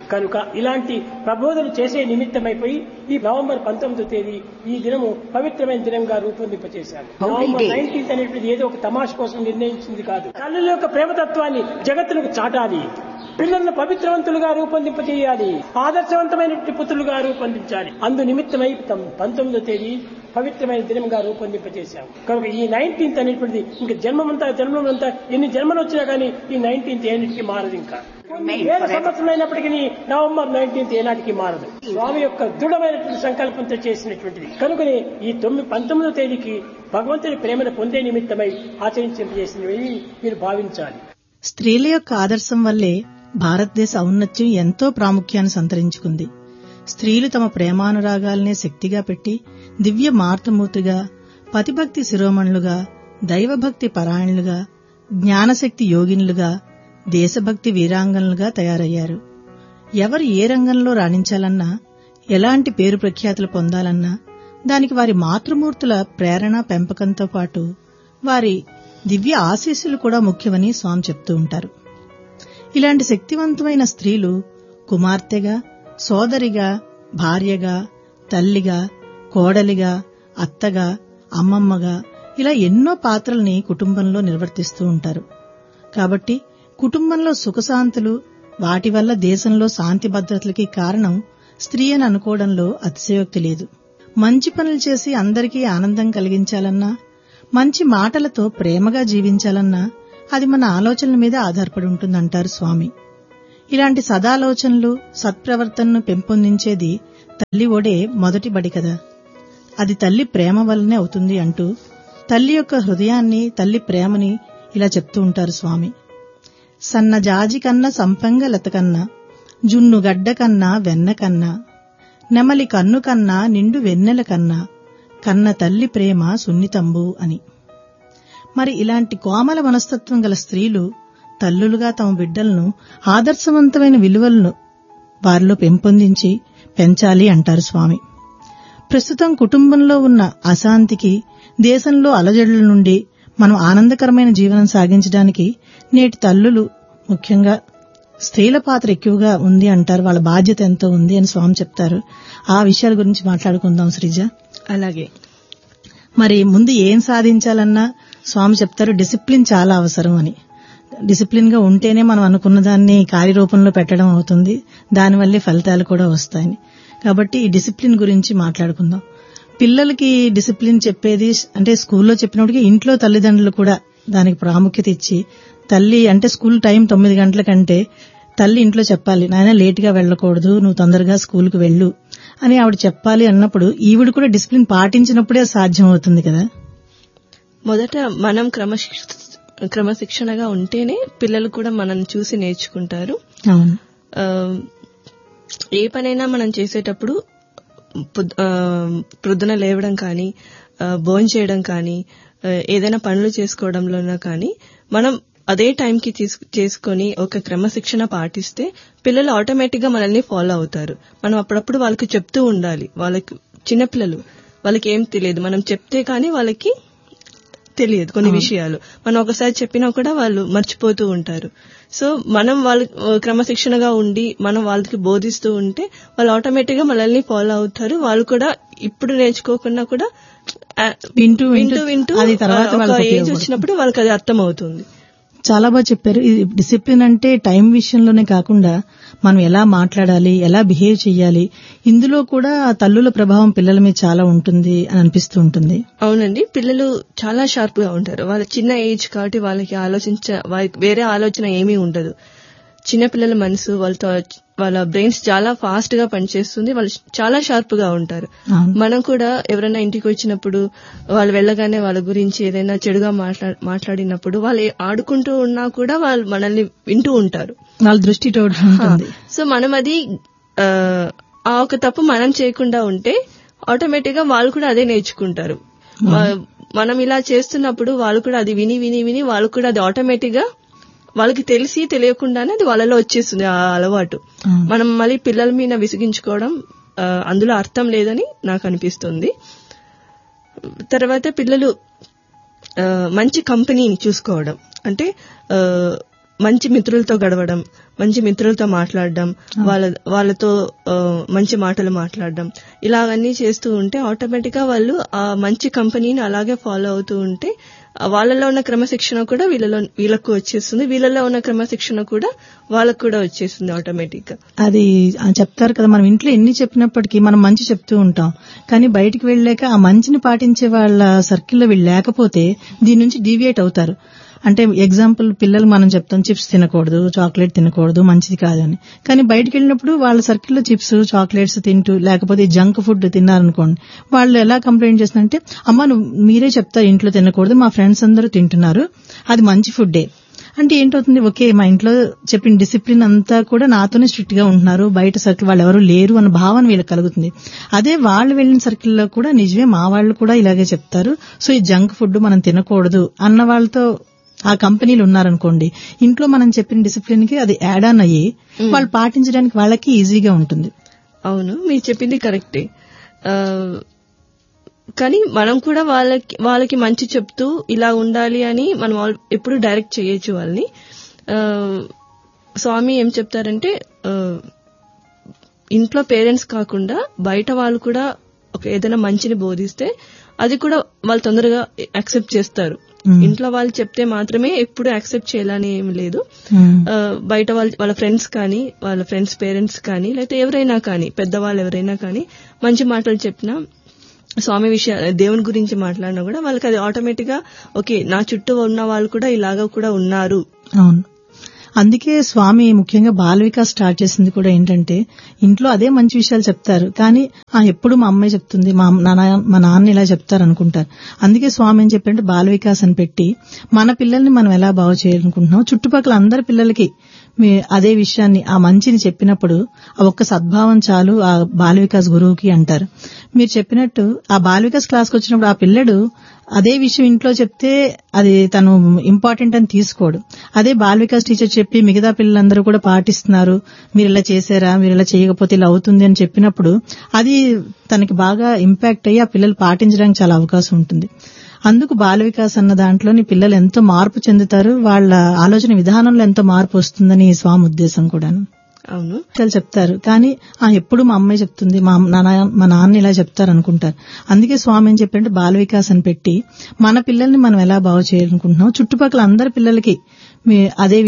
కనుక ఇలాంటి ప్రబోధన చేసే నిమిత్తమైపోయి ఈ నవంబర్ పంతొమ్మిదో తేదీ ఈ దినము పవిత్రమైన దినంగా రూపొందింపచేశారు Holy నవంబర్ day. నైన్టీన్త్ అనేటువంటిది ఏదో ఒక తమాష కోసం నిర్ణయించింది కాదు తల్లుల యొక్క ప్రేమతత్వాన్ని జగత్తులకు చాటాలి పిల్లలను పవిత్రవంతులుగా రూపొందింపజేయాలి ఆదర్శవంతమైనటువంటి పుత్రులుగా రూపొందించాలి అందు నిమిత్తమై తమ పంతొమ్మిదో తేదీ పవిత్రమైన దినంగా రూపొందింపజేశాం కనుక ఈ నైన్టీన్త్ అనేటువంటిది ఇంకా జన్మమంతా జన్మమంతా ఎన్ని జన్మలు వచ్చినా కానీ ఈ నైన్టీన్త్ ఏనాటికి మారదు ఇంకా కొన్ని వేల సంవత్సరాలైనప్పటికీ నవంబర్ నైన్టీన్త్ ఏనాటికి మారదు స్వామి యొక్క దృఢమైనటువంటి సంకల్పంతో చేసినటువంటిది కనుకనే ఈ తొమ్మిది పంతొమ్మిదో తేదీకి భగవంతుని ప్రేమను పొందే నిమిత్తమై ఆచరించేసినవి మీరు భావించాలి స్త్రీల యొక్క ఆదర్శం వల్లే భారతదేశ ఔన్నత్యం ఎంతో ప్రాముఖ్యాన్ని సంతరించుకుంది స్త్రీలు తమ ప్రేమానురాగాలనే శక్తిగా పెట్టి దివ్య మార్తమూర్తిగా పతిభక్తి శిరోమణులుగా దైవభక్తి పరాయణులుగా జ్ఞానశక్తి యోగినులుగా దేశభక్తి వీరాంగనులుగా తయారయ్యారు ఎవరు ఏ రంగంలో రాణించాలన్నా ఎలాంటి పేరు ప్రఖ్యాతులు పొందాలన్నా దానికి వారి మాతృమూర్తుల ప్రేరణ పెంపకంతో పాటు వారి దివ్య ఆశీస్సులు కూడా ముఖ్యమని స్వామి చెప్తూ ఉంటారు ఇలాంటి శక్తివంతమైన స్త్రీలు కుమార్తెగా సోదరిగా భార్యగా తల్లిగా కోడలిగా అత్తగా అమ్మమ్మగా ఇలా ఎన్నో పాత్రల్ని కుటుంబంలో నిర్వర్తిస్తూ ఉంటారు కాబట్టి కుటుంబంలో సుఖశాంతులు వాటి వల్ల దేశంలో శాంతి భద్రతలకి కారణం స్త్రీ అని అనుకోవడంలో అతిశయోక్తి లేదు మంచి పనులు చేసి అందరికీ ఆనందం కలిగించాలన్నా మంచి మాటలతో ప్రేమగా జీవించాలన్నా అది మన ఆలోచనల మీద ఆధారపడి ఉంటుందంటారు స్వామి ఇలాంటి సదాలోచనలు సత్ప్రవర్తనను పెంపొందించేది తల్లి ఒడే మొదటి బడి కదా అది తల్లి ప్రేమ వల్లనే అవుతుంది అంటూ తల్లి యొక్క హృదయాన్ని తల్లి ప్రేమని ఇలా చెప్తూ ఉంటారు స్వామి సన్న జాజి కన్నా సంపంగ లత కన్నా జున్ను గడ్డ కన్నా వెన్న కన్నా నెమలి కన్ను కన్నా నిండు వెన్నెల కన్నా కన్న తల్లి ప్రేమ సున్నితంబు అని మరి ఇలాంటి కోమల మనస్తత్వం గల స్త్రీలు తల్లులుగా తమ బిడ్డలను ఆదర్శవంతమైన విలువలను వారిలో పెంపొందించి పెంచాలి అంటారు స్వామి ప్రస్తుతం కుటుంబంలో ఉన్న అశాంతికి దేశంలో అలజడుల నుండి మనం ఆనందకరమైన జీవనం సాగించడానికి నేటి తల్లులు ముఖ్యంగా స్త్రీల పాత్ర ఎక్కువగా ఉంది అంటారు వాళ్ళ బాధ్యత ఎంతో ఉంది అని స్వామి చెప్తారు ఆ విషయాల గురించి మాట్లాడుకుందాం శ్రీజ అలాగే మరి ముందు ఏం సాధించాలన్నా స్వామి చెప్తారు డిసిప్లిన్ చాలా అవసరం అని డిసిప్లిన్ గా ఉంటేనే మనం అనుకున్న దాన్ని కార్యరూపంలో పెట్టడం అవుతుంది దానివల్లే ఫలితాలు కూడా వస్తాయని కాబట్టి ఈ డిసిప్లిన్ గురించి మాట్లాడుకుందాం పిల్లలకి డిసిప్లిన్ చెప్పేది అంటే స్కూల్లో చెప్పినప్పటికీ ఇంట్లో తల్లిదండ్రులు కూడా దానికి ప్రాముఖ్యత ఇచ్చి తల్లి అంటే స్కూల్ టైం తొమ్మిది గంటల కంటే తల్లి ఇంట్లో చెప్పాలి నాయన లేట్ గా వెళ్ళకూడదు నువ్వు తొందరగా స్కూల్కి వెళ్ళు అని ఆవిడ చెప్పాలి అన్నప్పుడు ఈవిడ కూడా డిసిప్లిన్ పాటించినప్పుడే సాధ్యం అవుతుంది కదా మొదట మనం క్రమశిక్ష క్రమశిక్షణగా ఉంటేనే పిల్లలు కూడా మనం చూసి నేర్చుకుంటారు అవును ఆ, ఏ పనైనా మనం చేసేటప్పుడు పొద్- ఆ, ప్రొద్దున లేవడం కానీ భోజనం చేయడం కానీ ఆ, ఏదైనా పనులు చేసుకోవడంలోనా కానీ మనం అదే టైంకి తీసు చేసుకొని ఒక క్రమశిక్షణ పాటిస్తే పిల్లలు ఆటోమేటిక్ గా మనల్ని ఫాలో అవుతారు మనం అప్పుడప్పుడు వాళ్ళకి చెప్తూ ఉండాలి వాళ్ళకి చిన్నపిల్లలు వాళ్ళకి ఏం తెలియదు మనం చెప్తే కానీ వాళ్ళకి తెలియదు కొన్ని విషయాలు మనం ఒకసారి చెప్పినా కూడా వాళ్ళు మర్చిపోతూ ఉంటారు సో మనం వాళ్ళ క్రమశిక్షణగా ఉండి మనం వాళ్ళకి బోధిస్తూ ఉంటే వాళ్ళు ఆటోమేటిక్ గా మనల్ని ఫాలో అవుతారు వాళ్ళు కూడా ఇప్పుడు నేర్చుకోకుండా కూడా ఆ, వింటూ వింటూ వింటూ అది తర్వాత ఆ, ఒక వాళ్ళకి ఏజ్ ఉపయోగపడుతుంది. వచ్చినప్పుడు వాళ్ళకి అది అర్థం అవుతుంది చాలా బాగా చెప్పారు ఇది డిసిప్లిన్ అంటే టైం విషయంలోనే కాకుండా మనం ఎలా మాట్లాడాలి ఎలా బిహేవ్ చేయాలి ఇందులో కూడా తల్లుల ప్రభావం పిల్లల మీద చాలా ఉంటుంది అని అనిపిస్తూ ఉంటుంది అవునండి పిల్లలు చాలా షార్ప్ గా ఉంటారు వాళ్ళ చిన్న ఏజ్ కాబట్టి వాళ్ళకి ఆలోచించ వాళ్ళకి వేరే ఆలోచన ఏమీ ఉండదు చిన్న పిల్లల మనసు వాళ్ళతో వాళ్ళ బ్రెయిన్స్ చాలా ఫాస్ట్ గా పనిచేస్తుంది వాళ్ళు చాలా షార్ప్ గా ఉంటారు అవును. మనం కూడా ఎవరైనా ఇంటికి వచ్చినప్పుడు వాళ్ళు వెళ్ళగానే వాళ్ళ గురించి ఏదైనా చెడుగా మాట్లా మాట్లాడినప్పుడు వాళ్ళు ఏ- ఆడుకుంటూ ఉన్నా కూడా వాళ్ళు మనల్ని వింటూ ఉంటారు వాళ్ళ దృష్టి తోడు ఉంటుంది సో మనం అది ఆ, ఆ ఒక తప్పు మనం చేయకుండా ఉంటే ఆటోమేటిక్ గా వాళ్ళు కూడా అదే నేర్చుకుంటారు మ- మనం ఇలా చేస్తున్నప్పుడు వాళ్ళు కూడా అది విని విని విని వాళ్ళు కూడా అది ఆటోమేటిక్ గా వాళ్ళకి తెలిసి తెలియకుండానే అది వాళ్ళలో వచ్చేస్తుంది ఆ అలవాటు అవును. మనం మళ్ళీ పిల్లల మీద విసిగించుకోవడం ఆ, అందులో అర్థం లేదని నాకు అనిపిస్తుంది తర్వాత పిల్లలు ఆ, మంచి కంపెనీని చూసుకోవడం అంటే ఆ, మంచి మిత్రులతో గడవడం మంచి మిత్రులతో మాట్లాడడం వాళ్ళ వాళ్ళతో ఆ, మంచి మాటలు మాట్లాడడం ఇలాగన్నీ చేస్తూ ఉంటే ఆటోమేటిక్ గా వాళ్ళు ఆ మంచి కంపెనీని అలాగే ఫాలో అవుతూ ఉంటే ఆ వాళ్ళలో ఉన్న క్రమశిక్షణ కూడా వీళ్ళలో వీళ్ళకు వచ్చేస్తుంది వీళ్ళలో ఉన్న క్రమశిక్షణ కూడా వాళ్ళకు కూడా వచ్చేస్తుంది ఆటోమేటిక్ గా అది ఆ చెప్తారు కదా మనం ఇంట్లో ఎన్ని చెప్పినప్పటికీ మనం మంచి చెప్తూ ఉంటాం కానీ బయటికి వెళ్ళాక ఆ మంచిని పాటించే వాళ్ళ సర్కిల్లో వీళ్ళు లేకపోతే దీని నుంచి డీవియేట్ అవుతారు అంటే ఎగ్జాంపుల్ పిల్లలు మనం చెప్తాం చిప్స్ తినకూడదు చాక్లెట్ తినకూడదు మంచిది కాదు అని కానీ బయటికి వెళ్ళినప్పుడు వాళ్ళ సర్కిల్లో చిప్స్ చాక్లెట్స్ తింటూ లేకపోతే జంక్ ఫుడ్ తిన్నారనుకోండి వాళ్ళు ఎలా కంప్లైంట్ చేస్తున్నారంటే అమ్మ నువ్వు మీరే చెప్తారు ఇంట్లో తినకూడదు మా ఫ్రెండ్స్ అందరూ తింటున్నారు అది మంచి ఫుడ్డే అంటే ఏంటవుతుంది ఓకే మా ఇంట్లో చెప్పిన డిసిప్లిన్ అంతా కూడా నాతోనే స్ట్రిక్ట్ గా ఉంటున్నారు బయట సర్కిల్ వాళ్ళు ఎవరు లేరు అన్న భావన వీళ్ళకి కలుగుతుంది అదే వాళ్ళు వెళ్ళిన సర్కిల్లో కూడా నిజమే మా వాళ్ళు కూడా ఇలాగే చెప్తారు సో ఈ జంక్ ఫుడ్ మనం తినకూడదు అన్న వాళ్ళతో ఆ కంపెనీలు ఉన్నారనుకోండి ఇంట్లో మనం చెప్పిన డిసిప్లిన్ కి అది యాడ్ ఆన్ అయ్యి వాళ్ళు పాటించడానికి వాళ్ళకి ఈజీగా ఉంటుంది అవును మీరు చెప్పింది కరెక్టే ఆ, కానీ మనం కూడా వాళ్ళకి వాళ్ళకి మంచి చెప్తూ ఇలా ఉండాలి అని మనం ఆల్- ఎప్పుడు డైరెక్ట్ చేయొచ్చు వాళ్ళని ఆ, స్వామి ఏం చెప్తారంటే ఆ, ఇంట్లో పేరెంట్స్ కాకుండా బయట వాళ్ళు కూడా ఒక ఏదైనా మంచిని బోధిస్తే అది కూడా వాళ్ళు తొందరగా యాక్సెప్ట్ చేస్తారు Hmm. ఇంట్లో వాళ్ళు చెప్తే మాత్రమే ఎప్పుడు యాక్సెప్ట్ చేయాలని ఏం లేదు ఉమ్. ఆ, బయట వాళ్ళ వాళ్ళ ఫ్రెండ్స్ కానీ వాళ్ళ ఫ్రెండ్స్ పేరెంట్స్ కానీ లేకపోతే ఎవరైనా కానీ పెద్దవాళ్ళు ఎవరైనా కానీ మంచి మాటలు చెప్పినా స్వామి విషయ దేవుని గురించి మాట్లాడినా కూడా వాళ్ళకి అది ఆటోమేటిక్ గా ఓకే నా చుట్టూ ఉన్న వాళ్ళు కూడా ఇలాగా కూడా ఉన్నారు అవును అందుకే స్వామి ముఖ్యంగా బాల వికాస్ స్టార్ట్ చేసింది కూడా ఏంటంటే ఇంట్లో అదే మంచి విషయాలు చెప్తారు కానీ ఆ ఎప్పుడు మా అమ్మాయి చెప్తుంది మా నాన్న మా నాన్న ఇలా చెప్తారు అనుకుంటారు అందుకే స్వామి ఏం చెప్పారంటే బాల వికాస్ అని పెట్టి మన పిల్లల్ని మనం ఎలా బాగు చేయాలనుకుంటున్నాం చుట్టుపక్కల అందరి పిల్లలకి మీ అదే విషయాన్ని ఆ మంచిని చెప్పినప్పుడు ఆ ఒక్క సద్భావం చాలు ఆ బాల వికాస్ గురువుకి అంటారు మీరు చెప్పినట్టు ఆ బాల వికాస్ క్లాస్కి వచ్చినప్పుడు ఆ పిల్లడు అదే విషయం ఇంట్లో చెప్తే అది తను ఇంపార్టెంట్ అని తీసుకోడు అదే బాల వికాస్ టీచర్ చెప్పి మిగతా పిల్లలందరూ కూడా పాటిస్తున్నారు మీరు ఇలా చేశారా మీరు ఇలా చేయకపోతే ఇలా అవుతుంది అని చెప్పినప్పుడు అది తనకి బాగా ఇంపాక్ట్ అయ్యి ఆ పిల్లలు పాటించడానికి చాలా అవకాశం ఉంటుంది అందుకు బాల వికాస్ అన్న దాంట్లోని పిల్లలు ఎంతో మార్పు చెందుతారు వాళ్ళ ఆలోచన విధానంలో ఎంతో మార్పు వస్తుందని స్వామి ఉద్దేశం కూడాను అవును విషయాలు చెప్తారు కానీ ఆ ఎప్పుడు మా అమ్మాయి చెప్తుంది మా నాన్న మా నాన్న ఇలా చెప్తారు అనుకుంటారు అందుకే స్వామి ఏం చెప్పారంటే బాల వికాస్ అని పెట్టి మన పిల్లల్ని మనం ఎలా బాగు చేయాలనుకుంటున్నాం చుట్టుపక్కల అందరి పిల్లలకి మీ అదే